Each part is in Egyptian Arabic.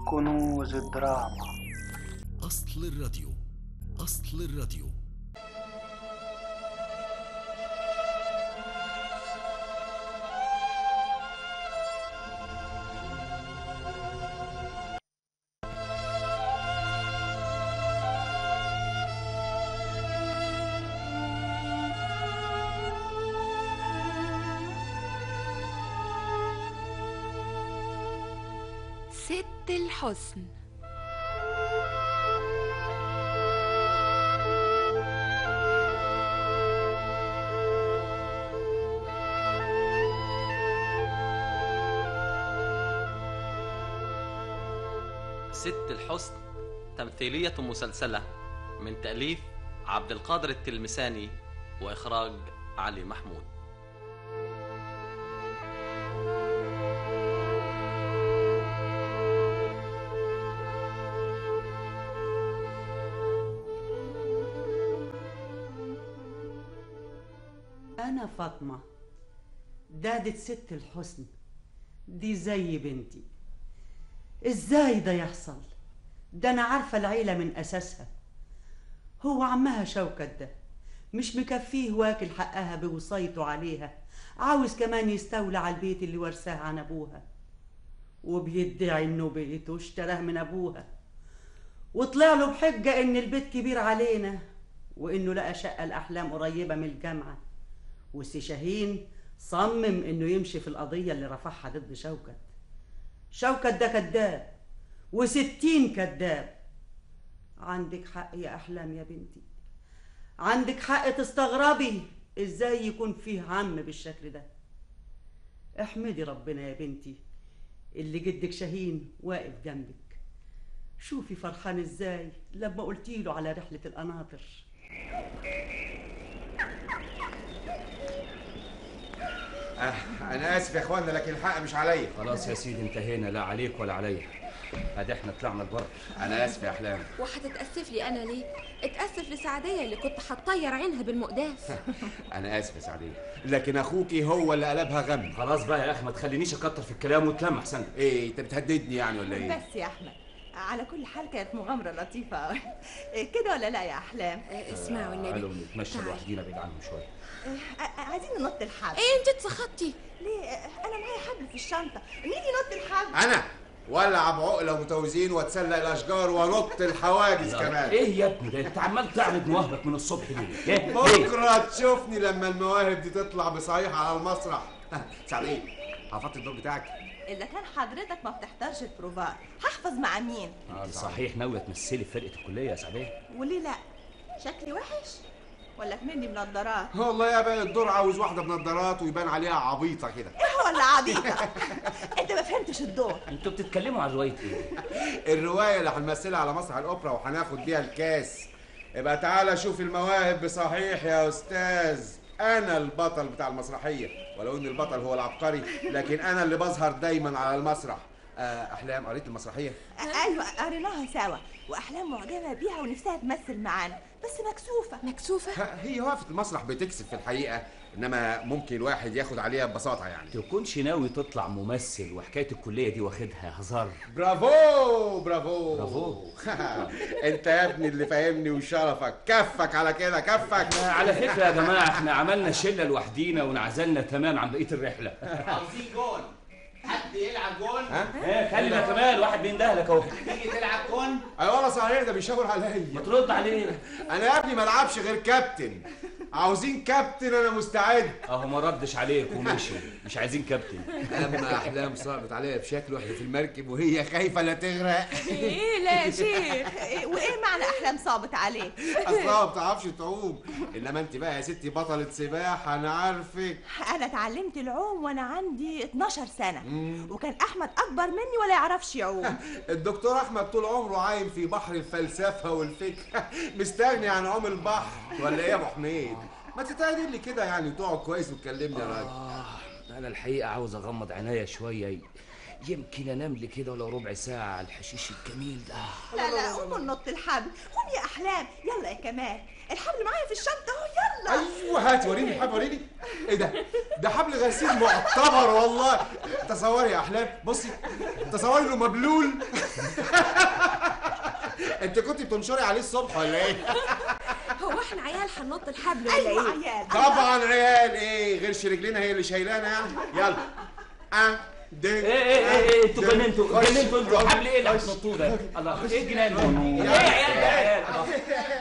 كنوز الدراما أصل الراديو أصل الراديو ست الحسن ست الحسن تمثيلية مسلسلة من تأليف عبد القادر التلمساني وإخراج علي محمود أنا فاطمة دادة ست الحسن دي زي بنتي إزاي ده يحصل ده أنا عارفة العيلة من أساسها هو عمها شوكت ده مش مكفيه واكل حقها بوصيته عليها عاوز كمان يستولى على البيت اللي ورثاه عن أبوها وبيدعي إنه بيته اشتراه من أبوها وطلع له بحجة إن البيت كبير علينا وإنه لقى شقة الأحلام قريبة من الجامعة وسي شاهين صمم إنه يمشي في القضية اللي رفعها ضد شوكت شوكت ده كذاب وستين كذاب عندك حق يا أحلام يا بنتي عندك حق تستغربي إزاي يكون فيه عم بالشكل ده احمدي ربنا يا بنتي اللي جدك شاهين واقف جنبك شوفي فرحان ازاي لما قلتي له على رحلة القناطر آه انا اسف يا اخوانا لكن الحق مش عليا خلاص يا سيدي انتهينا لا عليك ولا عليا ادي احنا طلعنا البر انا اسف يا احلام وهتتأسف لي أنا ليه؟ اتأسف لسعدية اللي كنت هتطير عينها بالمقداس انا اسف يا سعديه لكن اخوكي هو اللي قلبها غم خلاص بقى يا اخي ما تخلينيش اكتر في الكلام وتلم احسن ايه انت بتهددني يعني ولا ايه بس يا احمد على كل حال كانت مغامره لطيفه أوي. كده ولا لا يا احلام اسمعوا قالوا النبي نتمشى تعال. لوحدينا بعيد عنهم شويه آه، عايزين ننط الحبل ايه انت اتسخطتي ليه آه، انا معايا حبل في الشنطه نيجي ننط الحبل انا ولع بعقله ومتوزين واتسلق الاشجار وانط الحواجز كمان ايه يا ابني ده انت عمال تعرض مواهبك من الصبح ليه؟ ليه؟ ليه؟ بكره تشوفني لما المواهب دي تطلع بصحيح على المسرح سعديه حفظت الدور بتاعك اذا كان حضرتك ما بتحضرش البروفات هحفظ مع مين آه، صحيح ناويه تمثلي في فرقه الكليه يا سعديه وليه لا شكلي وحش ولا مني منضرات والله يا بقى الدور عاوز واحده بنضارات ويبان عليها عبيطه كده ايه ولا عبيطه انت ما فهمتش الدور انتوا بتتكلموا عن روايه ايه؟ الروايه اللي هنمثلها على مسرح الاوبرا وهناخد بيها الكاس يبقى تعالى شوف المواهب بصحيح يا استاذ انا البطل بتاع المسرحيه ولو ان البطل هو العبقري لكن انا اللي بظهر دايما على المسرح آه، احلام قريت المسرحيه آه، ايوه قريناها سوا واحلام معجبه بيها ونفسها تمثل معانا بس مكسوفه مكسوفة ها، هي وقفه المسرح بتكسب في الحقيقه انما ممكن الواحد ياخد عليها ببساطه يعني تكونش ناوي تطلع ممثل وحكايه الكليه دي واخدها هزار برافو برافو برافو. انت يا ابني اللي فاهمني وشرفك كفك على كده كفك على فكره يا جماعه احنا عملنا شله لوحدينا وانعزلنا تمام عن بقيه الرحله عاوزين جون حد يلعب جون ايه كلمه كمان واحد بيندهلك اهو تيجي تلعب جون اي والله صحيح ده بيشاور عليا ما ترد عليه انا يا ابني ما العبش غير كابتن عاوزين كابتن انا مستعد اهو ما ردش عليك ومشي مش عايزين كابتن اما احلام صعبت عليها بشكل واحنا في المركب وهي خايفه لا تغرق ايه لا يا شيخ إيه- وايه معنى احلام صعبت عليك اصلها ما بتعرفش تعوم انما انت بقى يا ستي بطله سباحه انا عارفك انا اتعلمت العوم وانا عندي 12 سنه وكان احمد اكبر مني ولا يعرفش يعوم الدكتور احمد طول عمره عايم في بحر الفلسفه والفكر مستغني عن عوم البحر ولا ايه يا ابو حميد ما تتعدل لي كده يعني تقعد كويس وتكلمني يا راجل آه انا الحقيقه عاوز اغمض عينيا شويه ي- يمكن انام لي كده ولو ربع ساعه على الحشيش الجميل ده لا لا قوم نط الحبل قوم يا احلام يلا يا كمال الحبل معايا في الشنطه اهو يلا ايوه هات وريني الحبل وريني ايه ده ده حبل غسيل معتبر والله تصوري يا احلام بصي تصوري انه مبلول انت كنت بتنشري عليه الصبح ولا ايه هو احنا عيال هننط الحبل ولا ايوه ايه عيال طبعا عيال ايه غيرش رجلينا هي اللي شايلانا يعني يلا اه دي ايه ايه ايه ايه انتوا جننتوا جننتوا انتوا حبل ايه اللي هتنطوه ده الله ايه الجنان ده ايه يا عيال ده يا عيال الله.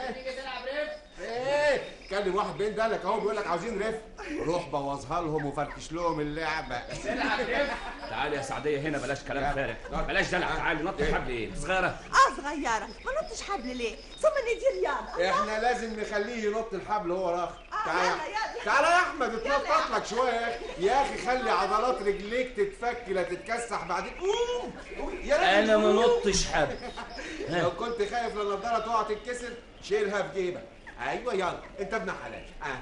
ايه كلم واحد بين ده لك اهو بيقول لك عاوزين رف روح بوظها لهم وفركش لهم اللعبه تعالي يا سعديه هنا بلاش كلام فارغ بلاش دلع تعالي نط الحبل ايه صغيره اه صغيره ما نطش حبل ليه ثم ندي رياضه احنا لازم نخليه ينط الحبل وهو راخ آه، تعالى يلا، يلا. تعالى يا احمد اتنطط لك شويه يا اخي يا اخي خلي عضلات رجليك تتفك لا تتكسح بعدين قوم قوم. يا انا ما قوم. نطش حبل لو كنت خايف لا النضاره تقع تتكسر شيلها في جيبك ايوه يلا انت ابن حلال اه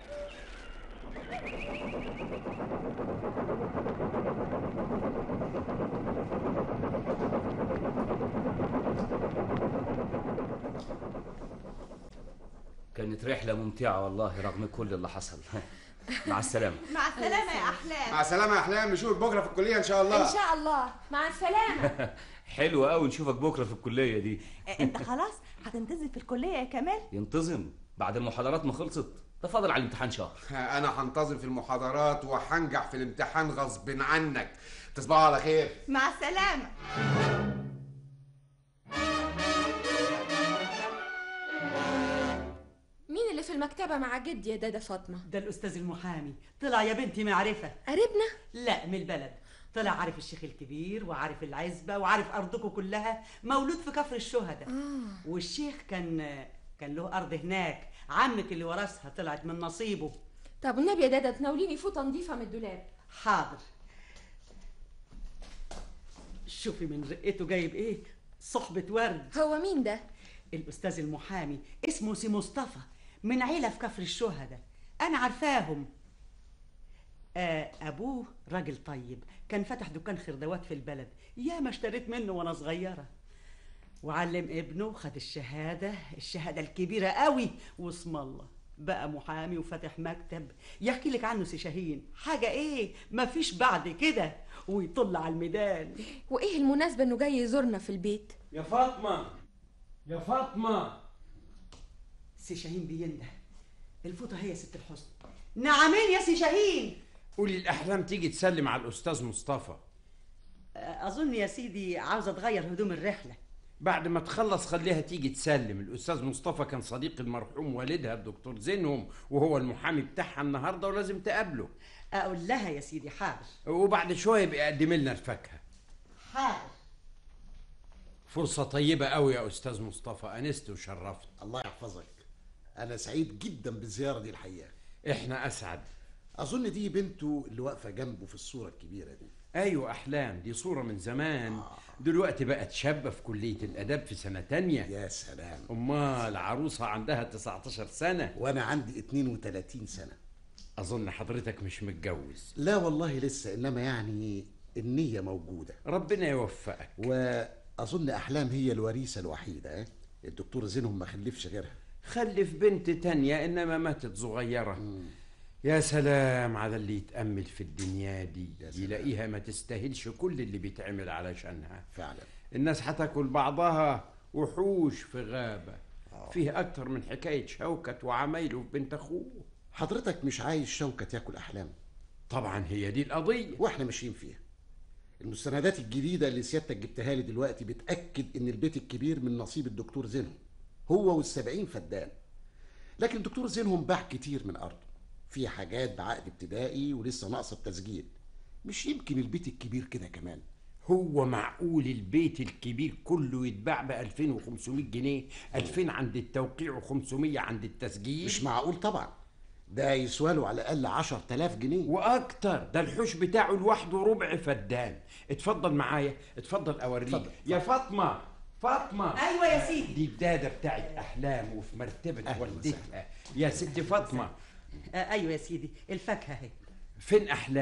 كانت رحله ممتعه والله رغم كل اللي حصل مع السلامه مع السلامه يا احلام مع السلامه يا احلام نشوفك بكره في الكليه ان شاء الله ان شاء الله مع السلامه حلو قوي نشوفك بكره في الكليه دي آه، انت خلاص هتنتظم في الكليه يا كمال ينتظم بعد المحاضرات ما خلصت ده فاضل على الامتحان شهر انا هنتظم في المحاضرات وهنجح في الامتحان غصب عنك تصبحوا على خير مع السلامه مين اللي في المكتبه مع جدي يا دادا فاطمه ده الاستاذ المحامي طلع يا بنتي معرفه قريبنا لا من البلد طلع عارف الشيخ الكبير وعارف العزبه وعارف ارضكم كلها مولود في كفر الشهداء والشيخ كان كان له ارض هناك عمك اللي ورثها طلعت من نصيبه طب والنبي يا دادا تناوليني فوطه نظيفه من الدولاب حاضر شوفي من رقته جايب ايه صحبة ورد هو مين ده الأستاذ المحامي اسمه سي مصطفى من عيلة في كفر الشهداء أنا عارفاهم آه أبوه راجل طيب كان فتح دكان خردوات في البلد يا ما اشتريت منه وأنا صغيرة وعلم ابنه خد الشهادة الشهادة الكبيرة قوي واسم الله بقى محامي وفتح مكتب يحكي لك عنه سي شاهين حاجة ايه مفيش بعد كده ويطل على الميدان وايه المناسبه انه جاي يزورنا في البيت يا فاطمة يا فاطمة سي شاهين بينده الفوطة هي ست الحسن نعمين يا سي شاهين قولي الأحلام تيجي تسلم على الأستاذ مصطفى أظن يا سيدي عاوزة تغير هدوم الرحلة بعد ما تخلص خليها تيجي تسلم الأستاذ مصطفى كان صديق المرحوم والدها الدكتور زينهم وهو المحامي بتاعها النهاردة ولازم تقابله أقول لها يا سيدي حاضر وبعد شوية يبقى يقدم لنا الفاكهة حاضر فرصة طيبة قوي يا أستاذ مصطفى أنست وشرفت الله يحفظك أنا سعيد جدا بالزيارة دي الحقيقة إحنا أسعد أظن دي بنته اللي واقفة جنبه في الصورة الكبيرة دي أيوة أحلام دي صورة من زمان دلوقتي بقت شابة في كلية الآداب في سنة تانية يا سلام أمال عروسة عندها 19 سنة وأنا عندي 32 سنة أظن حضرتك مش متجوز لا والله لسه إنما يعني النية موجودة ربنا يوفقك وأظن أحلام هي الوريثة الوحيدة اه؟ الدكتور زينهم ما خلفش غيرها خلف بنت تانية إنما ماتت صغيرة يا سلام على اللي يتأمل في الدنيا دي يلاقيها ما تستاهلش كل اللي بيتعمل علشانها فعلا الناس هتاكل بعضها وحوش في غابة فيه أكتر من حكاية شوكت وعمايله في بنت أخوه حضرتك مش عايز شوكة تاكل أحلام طبعا هي دي القضية واحنا ماشيين فيها المستندات الجديدة اللي سيادتك جبتها لي دلوقتي بتأكد إن البيت الكبير من نصيب الدكتور زينهم هو والسبعين فدان لكن الدكتور زينهم باع كتير من أرضه في حاجات بعقد ابتدائي ولسه ناقصة التسجيل مش يمكن البيت الكبير كده كمان هو معقول البيت الكبير كله يتباع ب 2500 جنيه 2000 عند التوقيع و500 عند التسجيل مش معقول طبعا ده يسوى له على الأقل 10000 جنيه واكتر ده الحوش بتاعه لوحده ربع فدان اتفضل معايا اتفضل اوريك اتفضل، يا فاطمه فاطمه أيوة يا سيدي دي الداده بتاعت احلام وفي مرتبه أهلاً والدتها يا ست فاطمه آه أيوة يا سيدي الفاكهة اهي فين احلام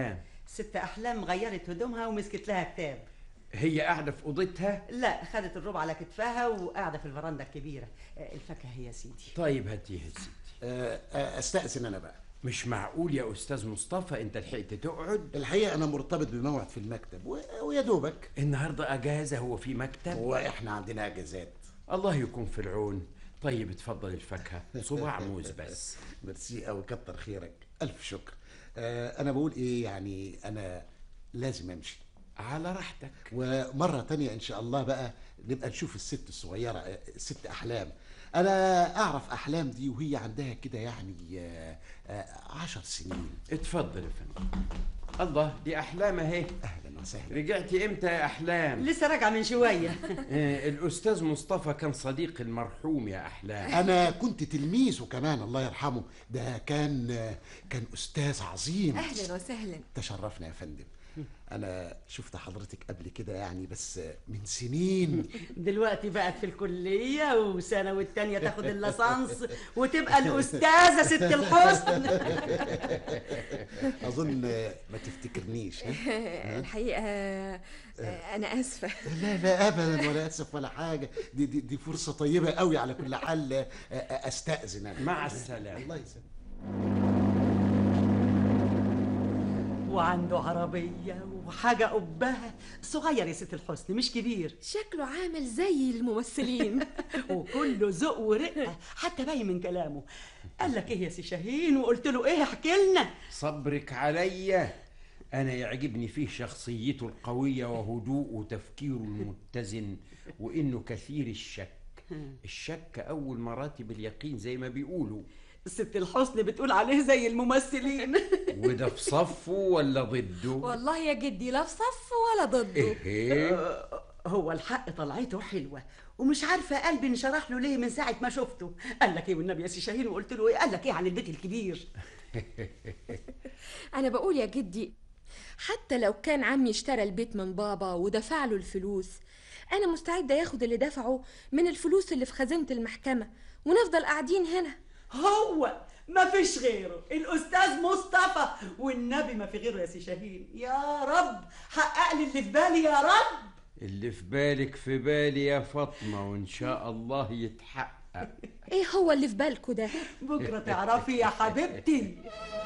ست احلام غيرت هدومها ومسكت لها كتاب هي قاعدة في أوضتها لا خدت الربع على كتفها وقاعده في الفرندا الكبيره آه، الفاكهه هي يا سيدي طيب هاتيها يا سيدي آه، آه، استأذن انا بقى مش معقول يا أستاذ مصطفى أنت لحقت تقعد الحقيقه انا مرتبط بموعد في المكتب و- ويا دوبك النهاردة أجازة هو في مكتب واحنا عندنا اجازات الله يكون في العون طيب اتفضل الفاكهة صباع موز بس ميرسي قوي كتر خيرك الف شكر آه، انا بقول ايه يعني انا لازم امشي على راحتك ومره تانية ان شاء الله بقى نبقى نشوف الست الصغيره آه، الست احلام انا اعرف احلام دي وهي عندها كده يعني آه، آه، عشر سنين اتفضل يا فندم الله دي أحلام أهي اهلا وسهلا رجعتي إمتى يا أحلام؟ لسه راجعه من شويه آه، الأستاذ مصطفى كان صديق المرحوم يا أحلام انا كنت تلميذه كمان الله يرحمه ده كان آه، كان استاذ عظيم اهلا وسهلا تشرفنا يا فندم انا شفت حضرتك قبل كده يعني بس من سنين دلوقتي بقت في الكليه وسنه والتانيه تاخد الليسانس وتبقى الاستاذه ست الحسن اظن ما تفتكرنيش ها؟ الحقيقه آه، انا اسفه لا لا ابدا ولا اسف ولا حاجه دي دي, دي فرصه طيبه قوي على كل حال آه، آه، استاذن أنا. مع السلامة الله يسلمك وعنده عربيه وحاجه قبها صغير يا ست الحسن مش كبير شكله عامل زي الممثلين وكله ذوق ورقه حتى باين من كلامه قال لك ايه يا سي شاهين وقلت له ايه احكي لنا صبرك عليا أنا يعجبني فيه شخصيته القوية وهدوءه وتفكيره المتزن وإنه كثير الشك الشك أول مراتب اليقين زي ما بيقولوا ست الحسن بتقول عليه زي الممثلين وده في صفه ولا ضده والله يا جدي لا في صف ولا ضده إيه هو الحق طلعته حلوه ومش عارفه قلبي انشرح له ليه من ساعه ما شفته قال لك ايه والنبي يا سي شاهين وقلت له ايه قال لك ايه عن البيت الكبير انا بقول يا جدي حتى لو كان عمي اشترى البيت من بابا ودفع له الفلوس انا مستعده ياخد اللي دفعه من الفلوس اللي في خزينه المحكمه ونفضل قاعدين هنا هو ما فيش غيره الاستاذ مصطفى والنبي ما في غيره يا سي شاهين يا رب حقق لي اللي في بالي يا رب اللي في بالك في بالي يا فاطمة وإن شاء الله يتحقق ايه هو اللي في بالكوا ده بكره تعرفي يا حبيبتي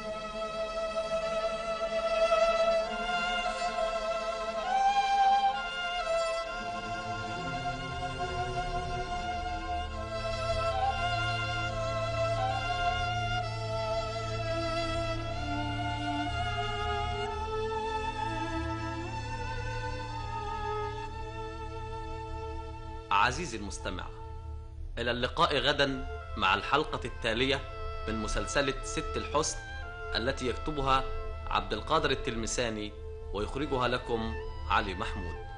عزيزي المستمع إلى اللقاء غدا مع الحلقة التالية من مسلسلة ست الحسن التي يكتبها عبد القادر التلمساني ويخرجها لكم علي محمود